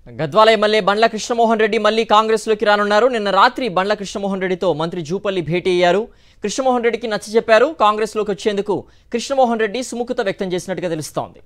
Gadwal MLA Bandla Krishnamohan Reddy మళ్లీ కాంగ్రెస్లోకి రానున్నారు నిన్న రాత్రి బండ్ల కృష్ణమోహన్ రెడ్డితో మంత్రి జూపల్లి భేటీ అయ్యారు కృష్ణమోహన్ రెడ్డికి నచ్చ చెప్పారు కాంగ్రెస్లోకి వచ్చేందుకు కృష్ణమోహన్ రెడ్డి సుముఖత వ్యక్తం చేసినట్టుగా తెలుస్తోంది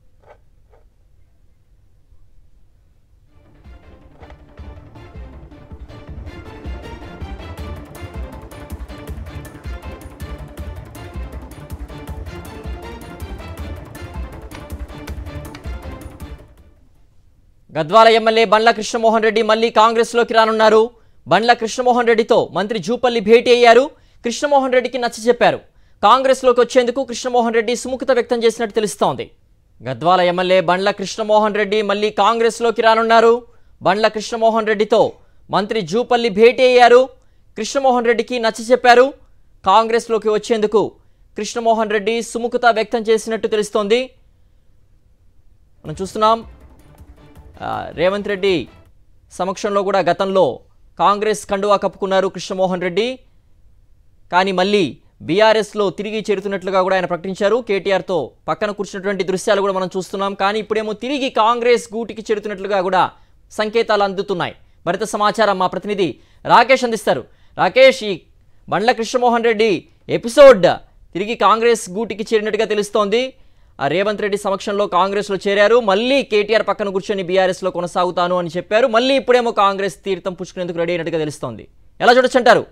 గద్వాల ఎమ్మెల్యే బండ్ల కృష్ణమోహన్ రెడ్డి మళ్లీ కాంగ్రెస్లోకి రానున్నారు బండ్ల కృష్ణమోహన్ రెడ్డితో మంత్రి జూపల్లి భేటీ అయ్యారు కృష్ణమోహన్ రెడ్డికి నచ్చ చెప్పారు కాంగ్రెస్లోకి వచ్చేందుకు కృష్ణమోహన్ రెడ్డి సుముఖత వ్యక్తం చేసినట్టు తెలుస్తోంది గద్వాల ఎమ్మెల్యే బండ్ల కృష్ణమోహన్ రెడ్డి మళ్లీ కాంగ్రెస్లోకి రానున్నారు బండ్ల కృష్ణమోహన్ రెడ్డితో మంత్రి జూపల్లి భేటీ అయ్యారు కృష్ణమోహన్ రెడ్డికి నచ్చ చెప్పారు కాంగ్రెస్లోకి వచ్చేందుకు కృష్ణమోహన్ రెడ్డి సుముఖత వ్యక్తం చేసినట్టు తెలుస్తోంది మనం చూస్తున్నాం ఆ, రేవంత్ రెడ్డి సమక్షంలో కూడా గతంలో కాంగ్రెస్ కండువా కప్పుకున్నారు కృష్ణమోహన్ రెడ్డి కానీ మళ్ళీ బీఆర్ఎస్లో తిరిగి చేరుతున్నట్లుగా కూడా ఆయన ప్రకటించారు కేటీఆర్తో పక్కన కూర్చున్నటువంటి దృశ్యాలు కూడా మనం చూస్తున్నాం కానీ ఇప్పుడేమో తిరిగి కాంగ్రెస్ గూటికి చేరుతున్నట్లుగా కూడా సంకేతాలు అందుతున్నాయి మరింత సమాచారం మా ప్రతినిధి రాకేష్ అందిస్తారు రాకేష్ ఈ బండ్ల కృష్ణమోహన్ రెడ్డి ఎపిసోడ్ తిరిగి కాంగ్రెస్ గూటికి చేరినట్టుగా తెలుస్తోంది ఆ రేవంత్ రెడ్డి సమక్షంలో కాంగ్రెస్లో చేరారు మళ్ళీ కేటీఆర్ పక్కన కూర్చొని బీఆర్ఎస్లో కొనసాగుతాను అని చెప్పారు మళ్ళీ ఇప్పుడేమో కాంగ్రెస్ తీర్థం పుచ్చుకునేందుకు రెడీ అయినట్టుగా తెలుస్తోంది ఎలా చూడొచ్చంటారు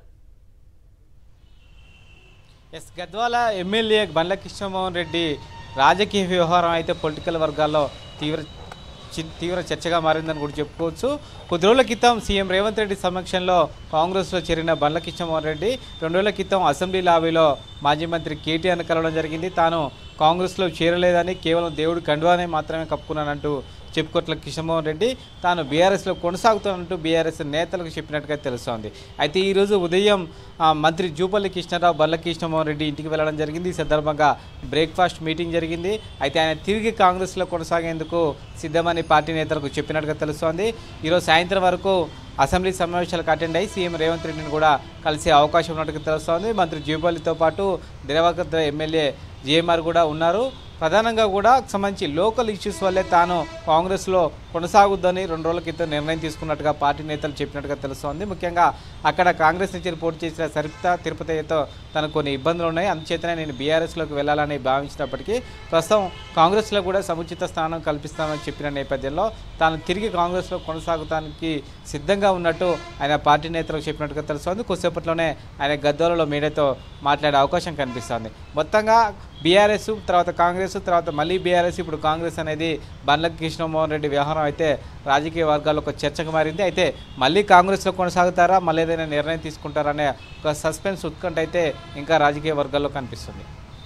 ఎస్ గద్వాల ఎమ్మెల్యే బండ్ల కృష్ణమోహన్ రెడ్డి రాజకీయ వ్యవహారం అయితే పొలిటికల్ వర్గాల్లో తీవ్ర చి- తీవ్ర చర్చగా మారిందని కూడా చెప్పుకోవచ్చు కొద్ది రోజుల క్రితం సీఎం రేవంత్ రెడ్డి సమక్షంలో కాంగ్రెస్లో చేరిన బండ్ల కృష్ణమోహన్ రెడ్డి రెండు రోజుల క్రితం అసెంబ్లీ లాబీలో మాజీ మంత్రి కేటీఆర్ని కలవడం జరిగింది తాను కాంగ్రెస్లో చేరలేదని కేవలం దేవుడి కండువానే మాత్రమే కప్పుకున్నానంటూ చెప్పుకోట్ల కృష్ణమోహన్ రెడ్డి తాను బీఆర్ఎస్లో కొనసాగుతానంటూ బీఆర్ఎస్ నేతలకు చెప్పినట్టుగా తెలుస్తోంది అయితే ఈరోజు ఉదయం ఆ, మంత్రి జూపల్లి కృష్ణారావు బల్ల కృష్ణమోహన్ రెడ్డి ఇంటికి వెళ్ళడం జరిగింది ఈ సందర్భంగా బ్రేక్ఫాస్ట్ మీటింగ్ జరిగింది అయితే ఆయన తిరిగి కాంగ్రెస్లో కొనసాగేందుకు సిద్ధమని పార్టీ నేతలకు చెప్పినట్టుగా తెలుస్తోంది ఈరోజు సాయంత్రం వరకు అసెంబ్లీ సమావేశాలకు అటెండ్ అయ్యి సీఎం రేవంత్ రెడ్డిని కూడా కలిసే అవకాశం ఉన్నట్టుగా తెలుస్తోంది మంత్రి జూపల్లితో పాటు దిరవకద్ర ఎమ్మెల్యే జిఎంఆర్ కూడా ఉన్నారు ప్రధానంగా కూడా సంబంధించి లోకల్ ఇష్యూస్ వల్లే తాను కాంగ్రెస్లో కొనసాగుద్దని రెండు రోజుల క్రితం నిర్ణయం తీసుకున్నట్టుగా పార్టీ నేతలు చెప్పినట్టుగా తెలుస్తోంది ముఖ్యంగా అక్కడ కాంగ్రెస్ నుంచి పోటీ చేసిన సరిత తిరుపతితో తనకు కొన్ని ఇబ్బందులు ఉన్నాయి అందుచేతనే నేను బీఆర్ఎస్లోకి వెళ్ళాలని భావించినప్పటికీ ప్రస్తుతం కాంగ్రెస్లో కూడా సముచిత స్థానం కల్పిస్తామని చెప్పిన నేపథ్యంలో తాను తిరిగి కాంగ్రెస్లో కొనసాగటానికి సిద్ధంగా ఉన్నట్టు ఆయన పార్టీ నేతలకు చెప్పినట్టుగా తెలుస్తోంది కొద్దిసేపట్లోనే ఆయన గద్దోలలో మీడియాతో మాట్లాడే అవకాశం కనిపిస్తోంది మొత్తంగా బీఆర్ఎస్ తర్వాత కాంగ్రెస్ తర్వాత మళ్ళీ బీఆర్ఎస్ ఇప్పుడు కాంగ్రెస్ అనేది బండ్ల కృష్ణమోహన్ రెడ్డి వ్యవహారం అయితే రాజకీయ వర్గాల్లో ఒక చర్చకు మారింది అయితే మళ్ళీ కాంగ్రెస్లో కొనసాగుతారా మళ్ళీ ఏదైనా నిర్ణయం తీసుకుంటారా అనే ఒక సస్పెన్స్ ఉత్కంఠ అయితే ఇంకా రాజకీయ వర్గాల్లో కనిపిస్తుంది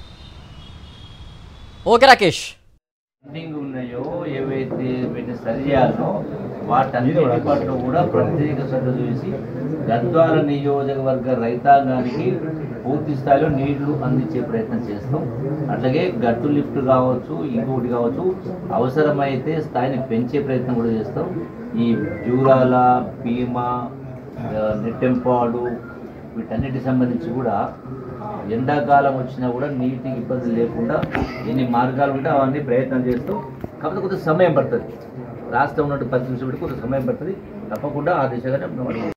ఓకే రాకేష్ పెండింగ్ ఉన్నాయో ఏవైతే వీటిని సరి చేయాలో వాటన్నిటి పట్ల కూడా ప్రత్యేక శ్రద్ధ చూసి గద్వాల నియోజకవర్గ రైతాంగానికి పూర్తి స్థాయిలో నీళ్లు అందించే ప్రయత్నం చేస్తాం అట్లాగే గట్టు లిఫ్ట్ కావచ్చు ఇంకొకటి కావచ్చు అవసరమైతే స్థాయిని పెంచే ప్రయత్నం కూడా చేస్తాం ఈ జూరాల భీమా ఆ, నెట్టెంపాడు వీటన్నిటికి సంబంధించి కూడా ఎండాకాలం వచ్చినా కూడా నీటి ఇబ్బందులు లేకుండా ఎన్ని మార్గాలు ఉంటే అవన్నీ ప్రయత్నం చేస్తూ కాకపోతే కొంత సమయం పడుతుంది రాష్ట్రం ఉన్నట్టు పరిస్థితి బట్టి కొంత సమయం పడుతుంది తప్పకుండా ఆ దిశగానే మనం అడుగు